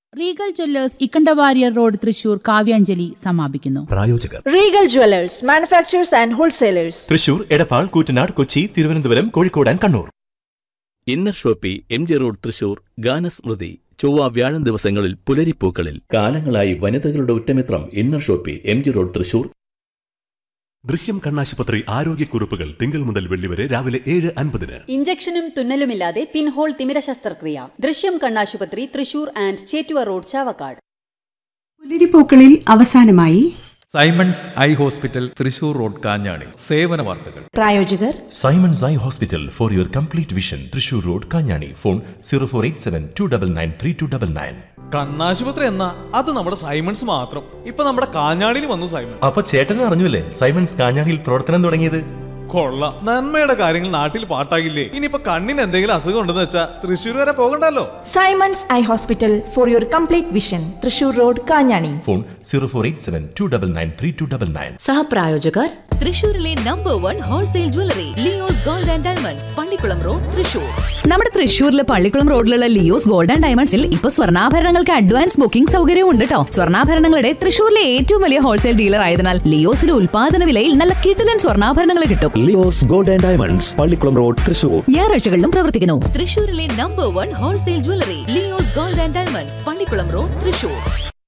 Regal jewellers Ikkandawarrier road Thrissur Kavyanjali സമാപിക്കുന്നു പ്രായോജകർ regal jewellers manufacturers and wholesalers Thrissur Edappal Koottanad Kochi Thiruvananthapuram Kozhikode and Kannur inner shoppe M G road Thrissur Ganasmriti ചൊവ്വ വ്യാഴം ദിവസങ്ങളിൽ പുലരിപ്പൂക്കളിൽ കാലങ്ങളായി വനിതകളുടെ ഉറ്റമിത്രം inner shoppe M G road Thrissur Drishyam കണ്ണാശുപത്രി ആരോഗ്യക്കുറിപ്പുകൾ തിങ്കൾ മുതൽ വെള്ളി വരെ രാവിലെ ഏഴ് അൻപതിന് ഇഞ്ചക്ഷനും തുന്നലുമില്ലാതെ പിൻഹോൾ തിമിര ശസ്ത്രക്രിയ ദൃശ്യം കണ്ണാശുപത്രി തൃശൂർ ആൻഡ് ചേറ്റുവ റോഡ് ചാവക്കാട് പുലരിപ്പൂക്കളിൽ അവസാനമായി Simons eye hospital Thrissur road Kanjani സേവന വാർത്തകൾ പ്രായോജകർ Simons eye hospital for your complete vision Thrissur road Kanjani phone zero four eight seven two double nine three two double nine കണ്ണാശുപത്രി എന്നാ അത് നമ്മുടെ സൈമൺസ് മാത്രം ഇപ്പൊ നമ്മുടെ കാഞ്ഞാടിയിൽ വന്നു സൈമൺ അപ്പൊ ചേട്ടനും അറിഞ്ഞില്ലേ സൈമൺസ് കാഞ്ഞാണിയിൽ പ്രവർത്തനം തുടങ്ങിയത് കൊള്ളാം നന്മയുടെ കാര്യങ്ങൾ നാട്ടിൽ പാട്ടാകില്ലേ ഇനിയിപ്പോ കണ്ണിന് എന്തെങ്കിലും അസുഖം ഉണ്ടെന്ന് വെച്ചാ തൃശ്ശൂർ വരെ പോകണ്ടല്ലോ Simons eye hospital for your complete vision Thrissur road Kanjani phone zero four eight seven two double nine three two double nine സഹപ്രായോജകർ തൃശൂരിലെ number one wholesale jewellery Leo's gold and diamonds Pallikulam road Thrissur നമ്മുടെ തൃശ്ശൂരിലെ പള്ളിക്കുളം റോഡിലുള്ള ലിയോസ് ഗോൾഡ് ആൻഡ് ഡയമണ്ട്സിൽ ഇപ്പൊ സ്വർണ്ണാഭരണങ്ങൾക്ക് advance booking സൗകര്യവും ഉണ്ട് കേട്ടോ സ്വർണ്ണാഭരണങ്ങളുടെ തൃശ്ശൂരിലെ ഏറ്റവും വലിയ ഹോൾസെയിൽ ഡീലർ ആയതിനാൽ ലിയോസിലെ ഉൽപാദന വിലയിൽ നല്ല കിടിലൻ സ്വർണ്ണാഭരണങ്ങൾ കിട്ടും Leo's gold and diamonds Pallikulam road Thrissur ഞായറാഴ്ചകളിലും പ്രവർത്തിക്കുന്നു തൃശൂരിലെ number one wholesale jewellery Leo's gold and diamonds Pallikulam road Thrissur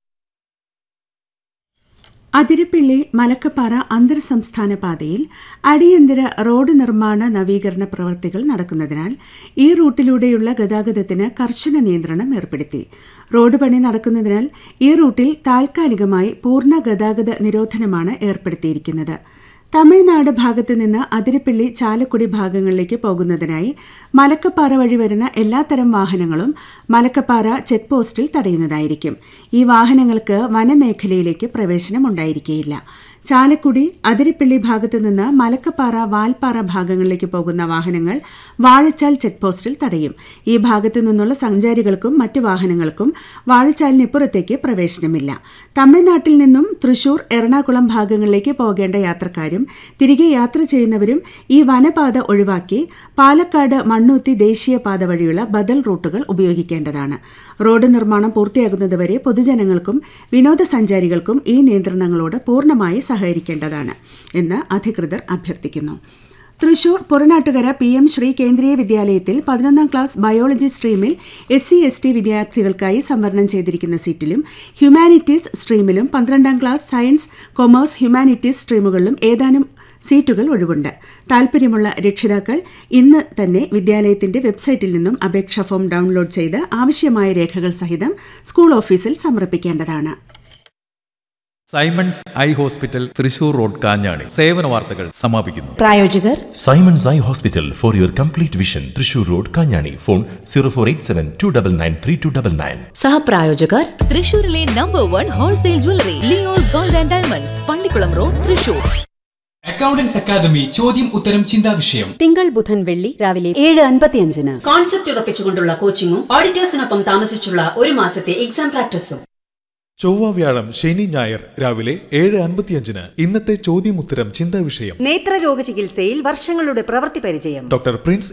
Athirappilly Malakkappara അന്തർ സംസ്ഥാന പാതയിൽ അടിയന്തര റോഡ് നിർമ്മാണ നവീകരണ പ്രവൃത്തികൾ നടക്കുന്നതിനാൽ ഈ റൂട്ടിലൂടെയുള്ള ഗതാഗതത്തിന് കർശന നിയന്ത്രണം ഏർപ്പെടുത്തി റോഡ് പണി നടക്കുന്നതിനാൽ ഈ റൂട്ടിൽ താൽക്കാലികമായി പൂർണ്ണ ഗതാഗത നിരോധനമാണ് ഏർപ്പെടുത്തിയിരിക്കുന്നത് തമിഴ്നാട് ഭാഗത്തു നിന്ന് അതിരപ്പിള്ളി ചാലക്കുടി ഭാഗങ്ങളിലേക്ക് പോകുന്നതിനായി മലക്കപ്പാറ വഴി വരുന്ന എല്ലാത്തരം വാഹനങ്ങളും മലക്കപ്പാറ ചെക്ക് പോസ്റ്റിൽ തടയുന്നതായിരിക്കും ഈ വാഹനങ്ങൾക്ക് വനമേഖലയിലേക്ക് പ്രവേശനം ഉണ്ടായിരിക്കുകയില്ല ചാലക്കുടി അതിരപ്പിള്ളി ഭാഗത്തു നിന്ന് മലക്കപ്പാറ വാൽപ്പാറ ഭാഗങ്ങളിലേക്ക് പോകുന്ന വാഹനങ്ങൾ വാഴച്ചാൽ ചെക്ക് പോസ്റ്റിൽ തടയും ഈ ഭാഗത്തു നിന്നുള്ള സഞ്ചാരികൾക്കും മറ്റു വാഹനങ്ങൾക്കും വാഴച്ചാലിനിപ്പുറത്തേക്ക് പ്രവേശനമില്ല തമിഴ്നാട്ടിൽ നിന്നും തൃശൂർ എറണാകുളം ഭാഗങ്ങളിലേക്ക് പോകേണ്ട യാത്രക്കാരും തിരികെ യാത്ര ചെയ്യുന്നവരും ഈ വനപാത ഒഴിവാക്കി പാലക്കാട് മണ്ണൂത്തി ദേശീയപാത വഴിയുള്ള ബദൽ റൂട്ടുകൾ ഉപയോഗിക്കേണ്ടതാണ് റോഡ് നിർമ്മാണം പൂർത്തിയാകുന്നതുവരെ പൊതുജനങ്ങൾക്കും വിനോദസഞ്ചാരികൾക്കും ഈ നിയന്ത്രണങ്ങളോട് പൂർണ്ണമായി സഹകരിക്കേണ്ടതാണ് എന്ന് അധികൃതർ അഭ്യർത്ഥിക്കുന്നു തൃശൂർ പുറനാട്ടുകര പി എം ശ്രീ കേന്ദ്രീയ വിദ്യാലയത്തിൽ പതിനൊന്നാം ക്ലാസ് ബയോളജി സ്ട്രീമിൽ എസ് സി എസ് ടി വിദ്യാർത്ഥികൾക്കായി സംവരണം ചെയ്തിരിക്കുന്ന സീറ്റിലും ഹ്യൂമാനിറ്റീസ് സ്ട്രീമിലും പന്ത്രണ്ടാം ക്ലാസ് സയൻസ് കൊമേഴ്സ് ഹ്യൂമാനിറ്റീസ് സ്ട്രീമുകളിലും ഏതാനും സീറ്റുകൾ ഒഴിവുണ്ട് താൽപ്പര്യമുള്ള രക്ഷിതാക്കൾ ഇന്ന് തന്നെ വിദ്യാലയത്തിന്റെ വെബ്സൈറ്റിൽ നിന്നും അപേക്ഷാ ഫോം ഡൗൺലോഡ് ചെയ്ത് ആവശ്യമായ രേഖകൾ സഹിതം സ്കൂൾ ഓഫീസിൽ സമർപ്പിക്കേണ്ടതാണ് Simons eye hospital Thrissur road Kanjani സേവന വാർത്തകൾ സമാപിക്കുന്നു പ്രായോജകർ Simons eye hospital for your complete vision Thrissur road Kanjani phone zero four eight seven two double nine three two double nine സഹപ്രായോജകർ തൃശൂരിലെ number one wholesale jewellery Leo's gold and diamonds Pallikulam road Thrissur accountants academy ചോദ്യം ഉത്തരം ചിന്താ വിഷയം തിങ്കൾ ബുധൻ വെള്ളി രാവിലെ ഏഴ് അൻപത്തിയഞ്ചിന് കോൺസെപ്റ്റ് ഉറപ്പിച്ചുകൊണ്ടുള്ള കോച്ചിങ്ങും ഓഡിറ്റേഴ്സിനൊപ്പം താമസിച്ചുള്ള ഒരു മാസത്തെ എക്സാം പ്രാക്ടീസും ചൊവ്വ വ്യാഴം ശനി ഞായർ രാവിലെ ഏഴ് അൻപത്തിയഞ്ചിന് ഇന്നത്തെ ചോദ്യമുത്തരം ചിന്താ വിഷയം നേത്രരോഗ ചികിത്സയിൽ വർഷങ്ങളുടെ പ്രവൃത്തി പരിചയം ഡോക്ടർ പ്രിൻസ്